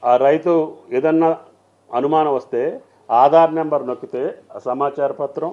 ఆ రైతు ఏదన్నా అనుమానం వస్తే ఆధార్ నెంబర్ నొక్కితే ఆ సమాచార పత్రం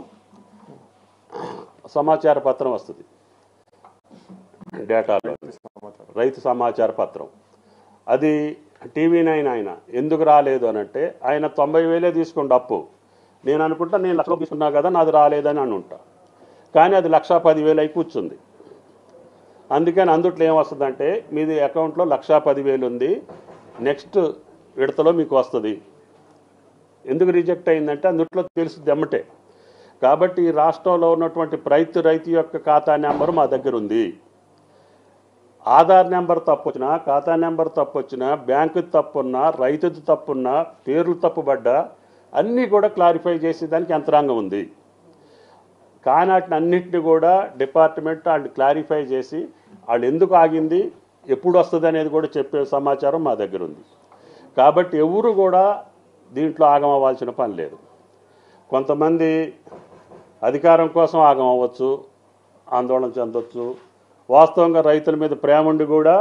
సమాచార పత్రం వస్తుంది డేటాలో రైతు సమాచార పత్రం అది టీవీ నైన్ ఆయన ఎందుకు రాలేదు అని అంటే ఆయన తొంభై వేలే తీసుకోండి అప్పు నేను అనుకుంటా నేను లక్ష తీసుకున్నా కదా నాది రాలేదని అని ఉంటా కానీ అది లక్షా పదివేలు అయి కూర్చుంది అందుకని అందుట్లో ఏమొస్తుందంటే మీది అకౌంట్లో లక్షా పదివేలు ఉంది నెక్స్ట్ విడతలో మీకు వస్తుంది ఎందుకు రిజెక్ట్ అయిందంటే అందుట్లో తెలుస్తుంది ఎమ్మటే కాబట్టి ఈ రాష్ట్రంలో ఉన్నటువంటి రైతు రైతు యొక్క ఖాతా నెంబర్ మా దగ్గర ఉంది ఆధార్ నెంబర్ తప్పు వచ్చినా ఖాతా నెంబర్ తప్పు వచ్చినా బ్యాంకు తప్పున్నా రైతుది తప్పున్నా పేర్లు తప్పుబడ్డా అన్నీ కూడా క్లారిఫై చేసేదానికి యంత్రాంగం ఉంది కానీ వాటిని అన్నింటినీ కూడా డిపార్ట్మెంట్ వాళ్ళు క్లారిఫై చేసి వాళ్ళు ఎందుకు ఆగింది ఎప్పుడు వస్తుంది అనేది కూడా చెప్పే సమాచారం మా దగ్గర ఉంది కాబట్టి ఎవరు కూడా దీంట్లో ఆగమవ్వాల్సిన పని లేదు కొంతమంది అధికారం కోసం ఆగం అవ్వచ్చు ఆందోళన చెందొచ్చు వాస్తవంగా రైతుల మీద ప్రేమ ఉండి కూడా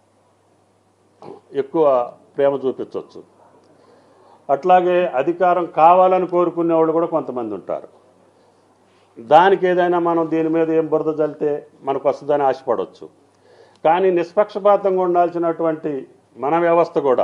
ఎక్కువ ప్రేమ చూపించవచ్చు అట్లాగే అధికారం కావాలని కోరుకునే వాళ్ళు కూడా కొంతమంది ఉంటారు దానికి ఏదైనా మనం దీని మీద ఏం బురద చల్లితే మనకు వస్తుందని ఆశపడవచ్చు కానీ నిష్పక్షపాతంగా ఉండాల్సినటువంటి మన వ్యవస్థ కూడా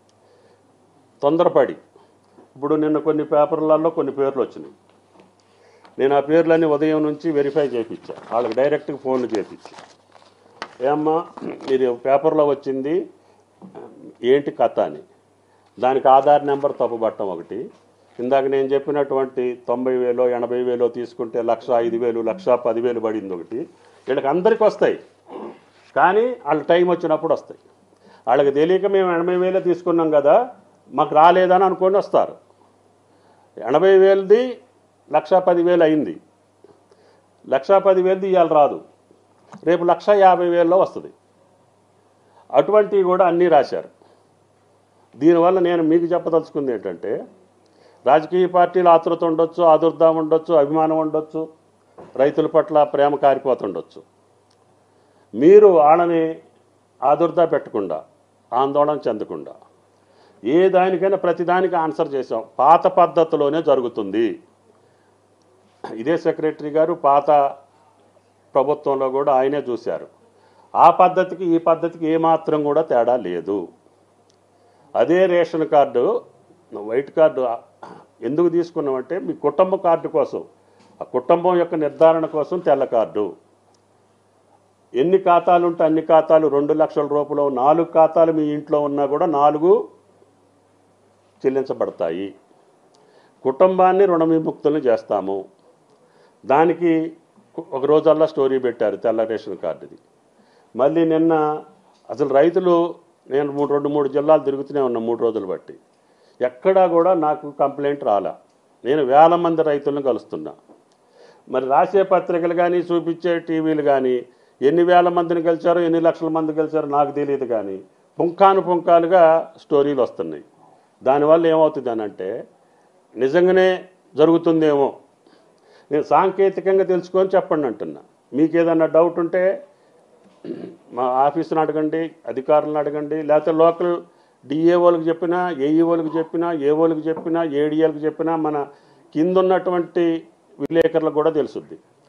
తొందరపడి ఇప్పుడు నిన్న కొన్ని పేపర్లలో కొన్ని పేర్లు వచ్చినాయి నేను ఆ పేర్లన్నీ ఉదయం నుంచి వెరిఫై చేయించా వాళ్ళకి డైరెక్ట్గా ఫోన్లు చేయించి ఏమ్మా మీరు పేపర్లో వచ్చింది ఏంటి కథ అని దానికి ఆధార్ నెంబర్ తప్పుపట్టడం ఒకటి ఇందాక నేను చెప్పినటువంటి తొంభై వేలో ఎనభై వేలో తీసుకుంటే లక్ష ఐదు వేలు లక్ష పదివేలు పడింది ఒకటి వీళ్ళకి అందరికి వస్తాయి కానీ వాళ్ళ టైం వచ్చినప్పుడు వస్తాయి వాళ్ళకి తెలియక మేము ఎనభై వేలే తీసుకున్నాం కదా మాకు రాలేదని అనుకొని వస్తారు ఎనభై వేలది లక్ష పదివేలు అయింది లక్ష పదివేలది ఇవాళ రాదు రేపు లక్ష యాభై వేలలో వస్తుంది అటువంటివి కూడా అన్నీ రాశారు దీనివల్ల నేను మీకు చెప్పదలుచుకుంది ఏంటంటే రాజకీయ పార్టీలు ఆతృత ఉండొచ్చు ఆదుర్దాం ఉండొచ్చు అభిమానం ఉండొచ్చు రైతుల పట్ల ప్రేమ కారిపోతుండొచ్చు మీరు వాళ్ళని ఆదుర్దా పెట్టకుండా ఆందోళన చెందకుండా ఏ దానికైనా ప్రతిదానికి ఆన్సర్ చేసాం పాత పద్ధతిలోనే జరుగుతుంది ఇదే సెక్రటరీ గారు పాత ప్రభుత్వంలో కూడా ఆయనే చూశారు ఆ పద్ధతికి ఈ పద్ధతికి ఏమాత్రం కూడా తేడా లేదు అదే రేషన్ కార్డు వైట్ కార్డు ఎందుకు తీసుకున్నామంటే మీ కుటుంబ కార్డు కోసం ఆ కుటుంబం యొక్క నిర్ధారణ కోసం తెల్ల కార్డు ఎన్ని ఖాతాలు ఉంటే అన్ని ఖాతాలు రెండు లక్షల రూపాయలు నాలుగు ఖాతాలు మీ ఇంట్లో ఉన్నా కూడా నాలుగు చెల్లించబడతాయి కుటుంబాన్ని రుణ విముక్తులను చేస్తాము దానికి ఒక రోజల్లా స్టోరీ పెట్టారు తెల్ల రేషన్ కార్డుది మళ్ళీ నిన్న అసలు రైతులు నేను మూడు రెండు మూడు జిల్లాలు తిరుగుతూనే ఉన్నా మూడు రోజులు బట్టి ఎక్కడా కూడా నాకు కంప్లైంట్ రాలా నేను వేల మంది రైతులను కలుస్తున్నా మరి రాసే పత్రికలు కానీ చూపించే టీవీలు కానీ ఎన్ని వేల మందిని గెలిచారో ఎన్ని లక్షల మంది గెలిచారో నాకు తెలియదు కానీ పుంఖాను పుంఖాలుగా స్టోరీలు వస్తున్నాయి దానివల్ల ఏమవుతుంది అని అంటే నిజంగానే జరుగుతుందేమో నేను సాంకేతికంగా తెలుసుకొని చెప్పండి అంటున్నా మీకు ఏదన్నా డౌట్ ఉంటే మా ఆఫీసుని అడగండి అధికారులను అడగండి లేకపోతే లోకల్ డిఏఓలకు చెప్పినా ఏఈఓలకు చెప్పినా ఏఓలకు చెప్పినా ఏడిఏలకు చెప్పినా మన కింద ఉన్నటువంటి విలేకరులకు కూడా తెలుసుద్ది